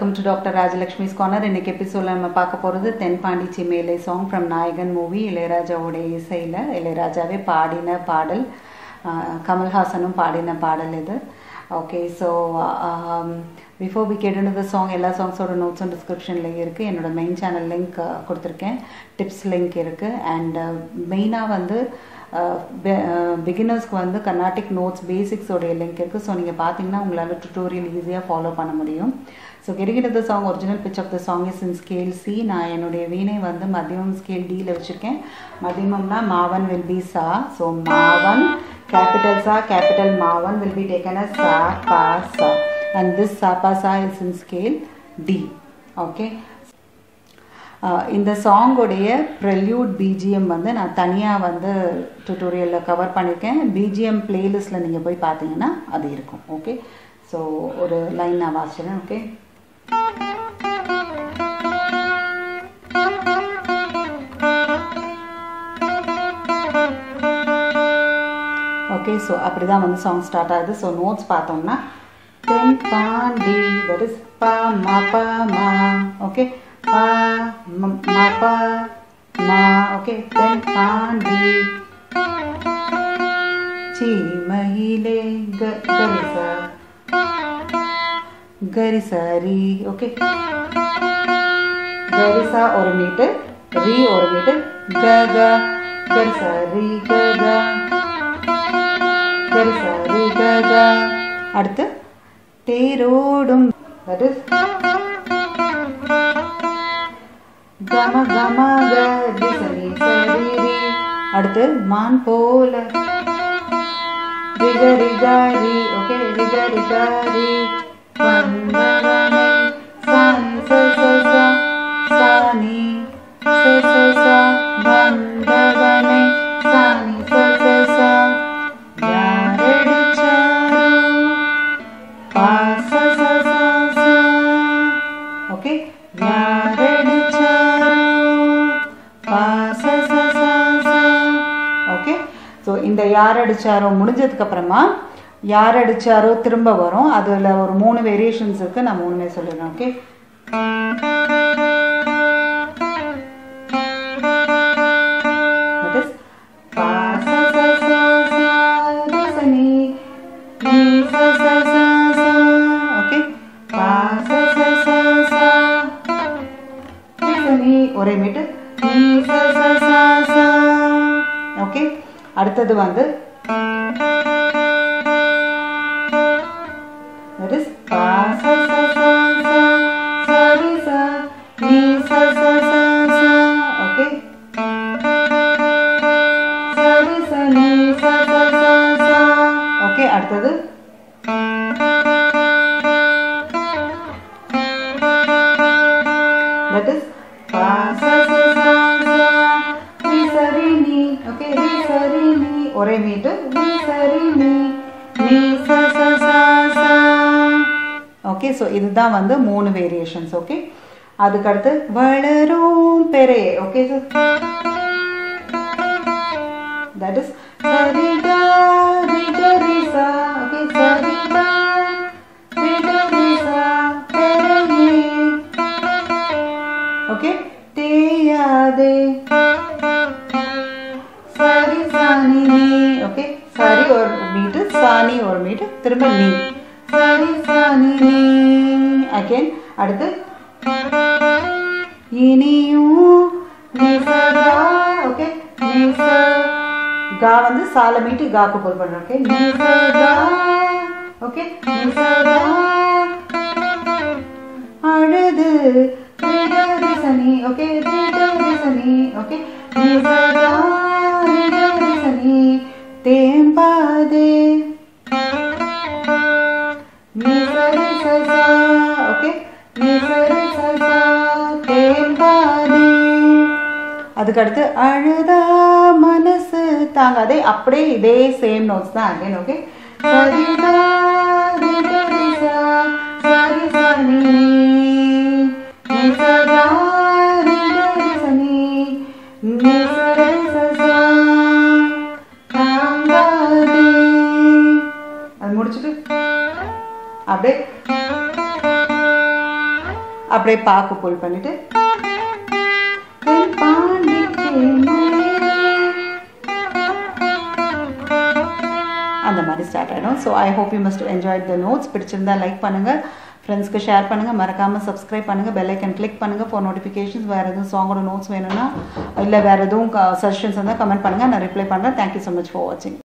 welcome to doctor Rajalakshmi's corner இன்னைக்கு எபிசோடில் நம்ம பார்க்க போகிறது தென்பாண்டி சிமேலை சாங் ஃப்ரம் நாயகன் மூவி இளையராஜாவோட இசையில் இளையராஜாவே பாடின பாடல் ஆஹ் கமல்ஹாசனும் பாடின பாடல் இது okay so before we get the song எல்லா சாங்ஸோட நோட்ஸும் டிஸ்கிரிப்ஷனில் இருக்குது என்னோட மெயின் சேனல் லிங்க் கொடுத்துருக்கேன் டிப்ஸ் லிங்க் இருக்குது அண்ட் மெயினாக வந்து பிகினர்ஸ்க்கு வந்து கர்நாடிக் நோட்ஸ் பேசிக்ஸோடைய லிங்க் இருக்குது ஸோ நீங்கள் பார்த்தீங்கன்னா உங்களால் டுட்டோரியல் ஈஸியாக ஃபாலோ பண்ண முடியும் ஸோ கெடுகிற the song original pitch of the song is in scale C நான் என்னுடைய வீணை வந்து மதியமம் ஸ்கேல் டியில் வச்சுருக்கேன் மதியமம்னா மாவன் வில் பி சா ஸோ மாவன் capital sa capital mavan will be taken as sa pa sa and this sa pa sa is in scale d okay இந்த சாங்கோடைய ப்ரெல்யூட் பிஜிஎம் வந்து நான் தனியாக வந்து டுட்டோரியலில் கவர் பண்ணியிருக்கேன் பிஜிஎம் பிளேலிஸ்ட்டில் நீங்கள் போய் பார்த்தீங்கன்னா அது இருக்கும் ஓகே ஸோ ஒரு லைன் நான் வாசிச்சிடறேன் ஓகே ஓகே ஸோ அப்படி தான் வந்து சாங் ஸ்டார்ட் ஆகுது ஸோ நோட்ஸ் பார்த்தோம்னா தென் பாண்டி தட் இஸ் பா மா பா மா ஓகே பா மா பா மா ஓகே தென் பாண்டி சீமையிலே கரிசா கரிசாரி ஓகே கரிசா ஒரு மீட்டு ரீ ஒரு மீட்டு க க கரிசாரி க க சரி கக அடுத்து தேரோடும் that is கம கம க சரி சரி அடுத்து மான் போல ரிக ரிகாரி ஓகே ரிக ரிகாரி வந்தவனே சானி ச ச ச சானி ச ச ச வந்தவனே சானி ச ச ச ஓகே ஓகே ஸோ இந்த யார் அடிச்சாரோ முடிஞ்சதுக்கு அப்புறமா யார் அடிச்சாரோ திரும்ப வரும் அதில் ஒரு மூணு வேரியேஷன்ஸ் இருக்கு நான் மூணுமே சொல்லிடுறேன் okay That is pa sa sa sa sa re sa ni ni sa sa sa sa okay pa sa sa sa sa re sa ni ஒரே மீட்டு ni sa sa sa sa okay அடுத்தது வந்து that is pa sa sa sa sa sa re sa ni sa sa sa sa okay சரி சனி ச ச ச ச okay அடுத்தது that is பா ச ச ச ச ரி சரி நீ ஓகே ரி சரி நீ ஒரே மீட்டு ரி சரி நீ நீ ச ச ச ச ஓகே ஸோ இதுதான் வந்து மூணு வேரியேஷன்ஸ் ஓகே அதுக்கடுத்து வளரும் பெரே okay that is sarida rida risa okay sarida rida risa perani okay teyade sari sani ni okay sari ஒரு மீட்டு சானி ஒரு மீட்டு திரும்ப நீ சரி சானி நீ அகைன் அடுத்து இனியும் நிசதா ஓகே நிச கா வந்து சால மீட்டு காக்கு போல் பண்றோம் ஓகே நிசதா ஓகே நிசதா அழுது ரிடரி சனி ஓகே ரிடரி சனி ஓகே நிசதா ரிடரி சனி தேம்பாதே நிசரி சசா ஓகே நிசரி சசா தேம்பாதே அதுக்கடுத்து அழுதா மனசு தாங்காதே அப்படியே இதே சேம் நோட்ஸ் தான் அகைன் ஓகே சரிதா ரிடரிசா சரி சனி நிசதா ரிடரிசனி நிசரி சசா தாங்காதே அது முடிச்சுட்டு அப்படியே அப்படியே பாக்கு புல் பண்ணிட்டு அந்த மாதிரி ஸ்டார்ட் ஆகிடும் so I hope you must enjoy the notes பிடிச்சிருந்தா லைக் பண்ணுங்கள் ஃப்ரெண்ட்ஸ்க்கு ஷேர் பண்ணுங்கள் மறக்காமல் சப்ஸ்கிரைப் பண்ணுங்கள் பெல் ஐக்கன் கிளிக் பண்ணுங்கள் ஃபார் நோட்டிஃபிகேஷன்ஸ் வேறு எதுவும் சாங்கோட நோட்ஸ் வேணும்னா இல்லை வேறு எதுவும் சஜஷன்ஸ் இருந்தால் கமெண்ட் பண்ணுங்கள் நான் ரிப்ளை பண்ணுறேன் தேங்க்யூ ஸோ மச் ஃபார் வாட்சிங்